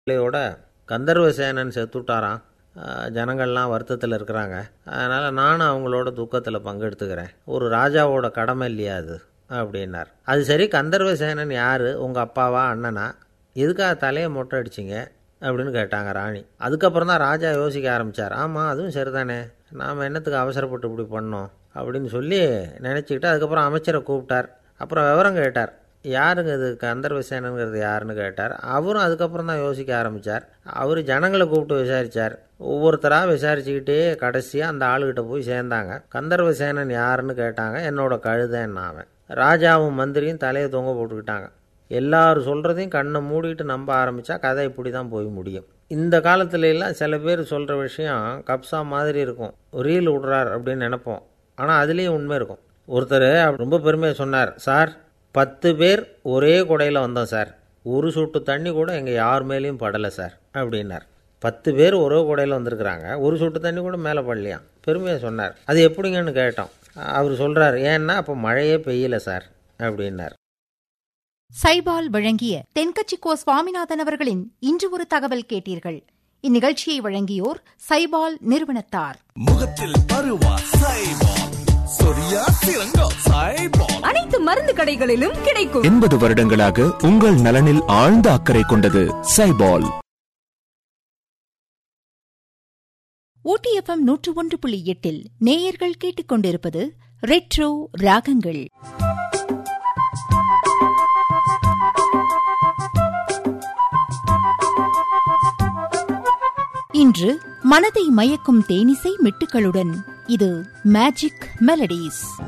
பிள்ளையோட கந்தர்வ சேனன் செத்துட்டாராம் அஹ் ஜனங்கள்லாம் வருத்தத்தில் இருக்கிறாங்க அதனால் நானும் அவங்களோட துக்கத்தில் பங்கெடுத்துக்கிறேன் ஒரு ராஜாவோட கடமை இல்லையா அது அப்படின்னார் அது சரி கந்தர்வ சேனன் யார் உங்கள் அப்பாவா அண்ணனா எதுக்காக தலையை மொட்டை அடிச்சிங்க அப்படின்னு கேட்டாங்க ராணி அதுக்கப்புறம் தான் ராஜா யோசிக்க ஆரம்பித்தார் ஆமாம் அதுவும் சரிதானே நாம் என்னத்துக்கு அவசரப்பட்டு இப்படி பண்ணோம் அப்படின்னு சொல்லி நினச்சிக்கிட்டு அதுக்கப்புறம் அமைச்சரை கூப்பிட்டார் அப்புறம் விவரம் கேட்டார் யாருங்க இது கந்தர்வசேனங்கிறது யாருன்னு கேட்டார் அவரும் அதுக்கப்புறம் தான் யோசிக்க ஆரம்பித்தார் அவர் ஜனங்களை கூப்பிட்டு விசாரித்தார் ஒவ்வொருத்தராக விசாரிச்சுக்கிட்டே கடைசியாக அந்த ஆளுகிட்ட போய் சேர்ந்தாங்க கந்தர்வசேனன் யாருன்னு கேட்டாங்க என்னோட கழுதைன்னு அவன் ராஜாவும் மந்திரியும் தலையை தொங்க போட்டுக்கிட்டாங்க எல்லாரும் சொல்கிறதையும் கண்ணை மூடிட்டு நம்ப ஆரம்பித்தா கதை இப்படி தான் போய் முடியும் இந்த காலத்துல எல்லாம் சில பேர் சொல்கிற விஷயம் கப்சா மாதிரி இருக்கும் ரீல் விடுறார் அப்படின்னு நினைப்போம் ஆனால் அதுலேயும் உண்மை இருக்கும் ஒருத்தர் ரொம்ப பெருமையாக சொன்னார் சார் பத்து பேர் ஒரே குடையில் வந்தோம் சார் ஒரு சொட்டு தண்ணி கூட எங்கள் யார் மேலேயும் படலை சார் அப்படின்னார் பத்து பேர் ஒரே குடையில் வந்திருக்கிறாங்க ஒரு சொட்டு தண்ணி கூட மேலே படலையாம் பெருமையாக சொன்னார் அது எப்படிங்கன்னு கேட்டோம் அவர் சொல்கிறார் ஏன்னா அப்போ மழையே பெய்யல சார் அப்படின்னார் சைபால் வழங்கிய தென்கட்சி கோ சுவாமிநாதன் அவர்களின் இன்று ஒரு தகவல் கேட்டீர்கள் இந்நிகழ்ச்சியை வழங்கியோர் சைபால் நிறுவனத்தார் முகத்தில் பருவா சைபால் சொரியா சிறங்கா சைபால் அனைத்து மருந்து கடைகளிலும் கிடைக்கும் எண்பது வருடங்களாக உங்கள் நலனில் ஆழ்ந்த அக்கறை கொண்டது சைபால் ஊட்டிஎஃப்எம் நூற்று ஒன்று புள்ளி எட்டில் நேயர்கள் கேட்டுக்கொண்டிருப்பது ரெட்ரோ ராகங்கள் இன்று மனதை மயக்கும் தேனிசை மெட்டுக்களுடன் இது மேஜிக் மெலடிஸ்